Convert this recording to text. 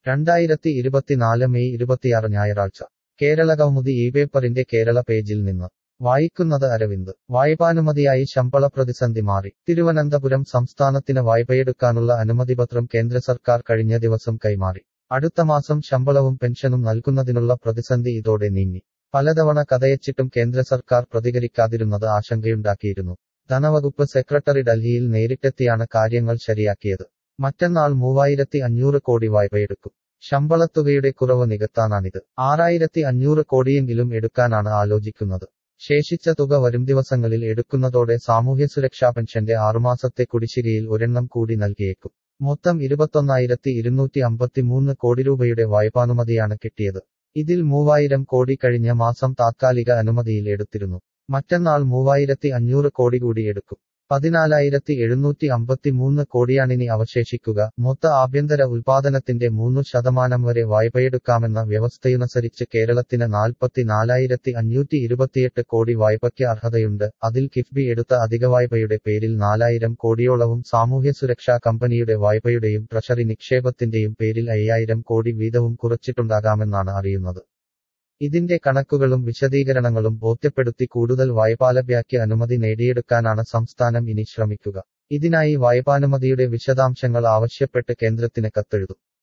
രണ്ടായിരത്തി ഇരുപത്തിനാല് മെയ് ഇരുപത്തിയാറ് ഞായറാഴ്ച കേരള കൗമുദി ഈ പേപ്പറിന്റെ കേരള പേജിൽ നിന്ന് വായിക്കുന്നത് അരവിന്ദ് വായ്പാനുമതിയായി ശമ്പള പ്രതിസന്ധി മാറി തിരുവനന്തപുരം സംസ്ഥാനത്തിന് വായ്പയെടുക്കാനുള്ള അനുമതിപത്രം കേന്ദ്ര സർക്കാർ കഴിഞ്ഞ ദിവസം കൈമാറി അടുത്ത മാസം ശമ്പളവും പെൻഷനും നൽകുന്നതിനുള്ള പ്രതിസന്ധി ഇതോടെ നീങ്ങി പലതവണ കഥയച്ചിട്ടും കേന്ദ്ര സർക്കാർ പ്രതികരിക്കാതിരുന്നത് ആശങ്കയുണ്ടാക്കിയിരുന്നു ധനവകുപ്പ് സെക്രട്ടറി ഡൽഹിയിൽ നേരിട്ടെത്തിയാണ് കാര്യങ്ങൾ ശരിയാക്കിയത് മറ്റന്നാൾ മൂവായിരത്തി അഞ്ഞൂറ് കോടി വായ്പയെടുക്കും ശമ്പളത്തുകയുടെ കുറവ് നികത്താനാണിത് ആറായിരത്തി അഞ്ഞൂറ് കോടിയെങ്കിലും എടുക്കാനാണ് ആലോചിക്കുന്നത് ശേഷിച്ച തുക വരും ദിവസങ്ങളിൽ എടുക്കുന്നതോടെ സാമൂഹ്യസുരക്ഷാ പെൻഷന്റെ ആറുമാസത്തെ കുടിശ്ശികയിൽ ഒരെണ്ണം കൂടി നൽകിയേക്കും മൊത്തം ഇരുപത്തൊന്നായിരത്തി ഇരുന്നൂറ്റി അമ്പത്തിമൂന്ന് കോടി രൂപയുടെ വായ്പാനുമതിയാണ് കിട്ടിയത് ഇതിൽ മൂവായിരം കോടി കഴിഞ്ഞ മാസം താത്കാലിക അനുമതിയിൽ എടുത്തിരുന്നു മറ്റന്നാൾ മൂവായിരത്തി അഞ്ഞൂറ് കോടി കൂടി എടുക്കും പതിനാലായിരത്തി എഴുന്നൂറ്റി അമ്പത്തിമൂന്ന് കോടിയാണിനി അവശേഷിക്കുക മൊത്ത ആഭ്യന്തര ഉൽപാദനത്തിന്റെ മൂന്നു ശതമാനം വരെ വായ്പയെടുക്കാമെന്ന വ്യവസ്ഥയനുസരിച്ച് കേരളത്തിന് നാൽപ്പത്തിനാലായിരത്തി അഞ്ഞൂറ്റി ഇരുപത്തിയെട്ട് കോടി വായ്പയ്ക്ക് അർഹതയുണ്ട് അതിൽ കിഫ്ബി എടുത്ത അധിക വായ്പയുടെ പേരിൽ നാലായിരം കോടിയോളവും സാമൂഹ്യസുരക്ഷാ കമ്പനിയുടെ വായ്പയുടെയും ട്രഷറി നിക്ഷേപത്തിന്റെയും പേരിൽ അയ്യായിരം കോടി വീതവും കുറച്ചിട്ടുണ്ടാകാമെന്നാണ് അറിയുന്നത് ഇതിന്റെ കണക്കുകളും വിശദീകരണങ്ങളും ബോധ്യപ്പെടുത്തി കൂടുതൽ വായ്പാലഭ്യയ്ക്ക് അനുമതി നേടിയെടുക്കാനാണ് സംസ്ഥാനം ഇനി ശ്രമിക്കുക ഇതിനായി വായ്പാനുമതിയുടെ വിശദാംശങ്ങൾ ആവശ്യപ്പെട്ട് കേന്ദ്രത്തിന് കത്തെഴുതും